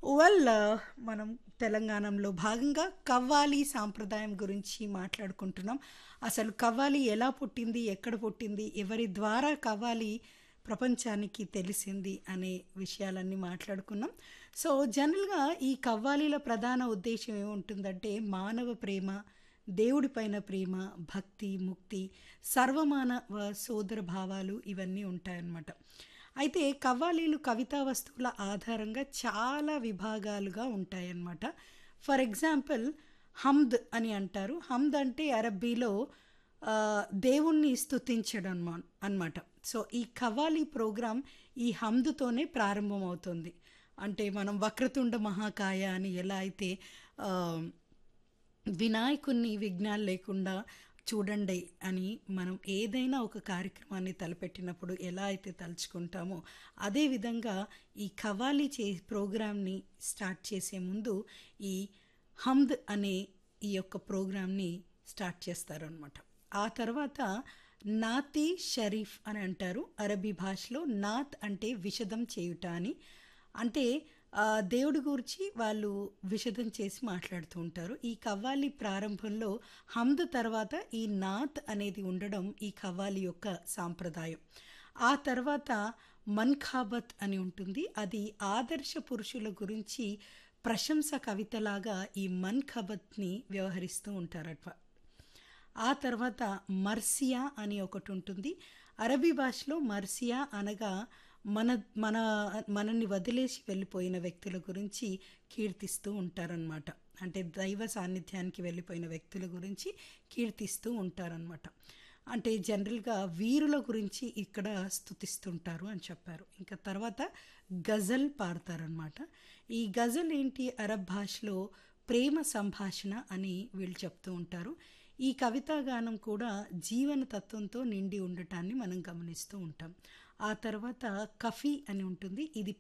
well మనం తెలంగాణలో భాగంగా కవ్వాలి సాంప్రదాయం గురించి మాట్లాడుకుంటున్నాం అసలు కవ్వాలి ఎలా పుట్టింది ఎక్కడ పుట్టింది ఎవరి ద్వారా కవ్వాలి ప్రపంచానికి తెలిసింది అనే విషయాలన్నీ మాట్లాడుకున్నాం సో జనరల్గా ఈ కవ్వాలీల ప్రధాన ఉద్దేశం ఏముంటుందంటే మానవ ప్రేమ దేవుడిపైన ప్రేమ భక్తి ముక్తి సర్వమానవ సోదర భావాలు ఇవన్నీ ఉంటాయన్నమాట అయితే కవ్వాలీలు కవితా వస్తువుల ఆధారంగా చాలా విభాగాలుగా ఉంటాయన్నమాట ఫర్ ఎగ్జాంపుల్ హమ్ద్ అని అంటారు హమ్ద్ అంటే అరబ్బీలో ఆ, దేవుణ్ణి స్తుతించడం అన్నమాట సో ఈ కవ్వాలి ప్రోగ్రాం ఈ హమ్దుతోనే ప్రారంభమవుతుంది అంటే మనం వక్రతుండ మహాకాయ అని ఎలా అయితే ఆ, వినాయకుణ్ణి విఘ్నాలు లేకుండా చూడండి అని మనం ఏదైనా ఒక కార్యక్రమాన్ని తలపెట్టినప్పుడు ఎలా అయితే తలుచుకుంటామో అదేవిధంగా ఈ ఖవాలీ చే ప్రోగ్రామ్ని స్టార్ట్ చేసే ముందు ఈ హమ్ద్ అనే ఈ యొక్క ప్రోగ్రామ్ని స్టార్ట్ చేస్తారనమాట ఆ తర్వాత నాతి షరీఫ్ అని అంటారు అరబీ భాషలో నాత్ అంటే విషదం చేయుట అని అంటే ఆ, దేవుడి గురించి వాళ్ళు విషదం చేసి మాట్లాడుతూ ఉంటారు ఈ కవ్వాలి ప్రారంభంలో హమ్ద్ తర్వాత ఈ నాత్ అనేది ఉండడం ఈ కవ్వాలి యొక్క సాంప్రదాయం ఆ తర్వాత మన్ఖాబత్ అని ఉంటుంది అది ఆదర్శ పురుషుల గురించి ప్రశంస కవితలాగా ఈ మన్ఖబత్ని వ్యవహరిస్తూ ఉంటారట ఆ తర్వాత మర్సియా అని ఒకటి ఉంటుంది అరబీ భాషలో మర్సియా అనగా మన మన మనల్ని వదిలేసి వెళ్ళిపోయిన వ్యక్తుల గురించి కీర్తిస్తూ ఉంటారనమాట అంటే దైవ సాన్నిధ్యానికి వెళ్ళిపోయిన వ్యక్తుల గురించి కీర్తిస్తూ ఉంటారనమాట అంటే జనరల్గా వీరుల గురించి ఇక్కడ స్తుతిస్తుంటారు అని చెప్పారు ఇంకా తర్వాత గజల్ పాడతారనమాట ఈ గజల్ ఏంటి అరబ్ భాషలో ప్రేమ సంభాషణ అని వీళ్ళు చెప్తూ ఉంటారు ఈ కవితా గానం కూడా జీవన తత్వంతో నిండి ఉండటాన్ని మనం గమనిస్తూ ఉంటాం ఆ తర్వాత కఫీ అని ఉంటుంది ఇది